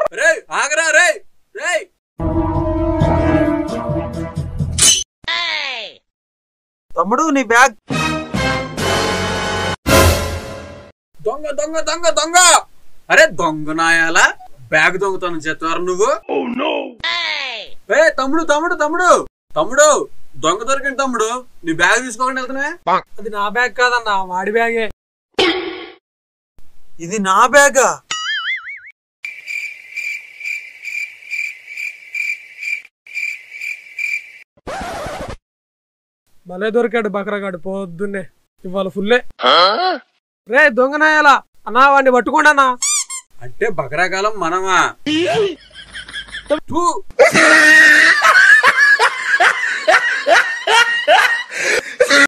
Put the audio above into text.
రే ఆగరా రే రే తమ్ముడు నీ బ్యాగ్ దొంగ దొంగ దొంగ దొంగ అరే దొంగ నాయాలా బ్యాగ్ దొంగతనం చేస్తారు నువ్వు ఏ తమ్ముడు తమ్ముడు తమ్ముడు తమ్ముడు దొంగ దొరికింది తమ్ముడు నీ బ్యాగ్ తీసుకోకుండా వెళ్తున్నావే అది నా బ్యాగ్ కాదన్నా వాడి బ్యాగే ఇది నా బ్యాగా భలే దొరికాడు బకరగాడు పొద్దున్నే ఇవాళ ఫుల్లే రే దొంగనాయాలా అన్నా వాడిని పట్టుకోండి అన్నా అంటే బకరాకాలం మనమా థూ.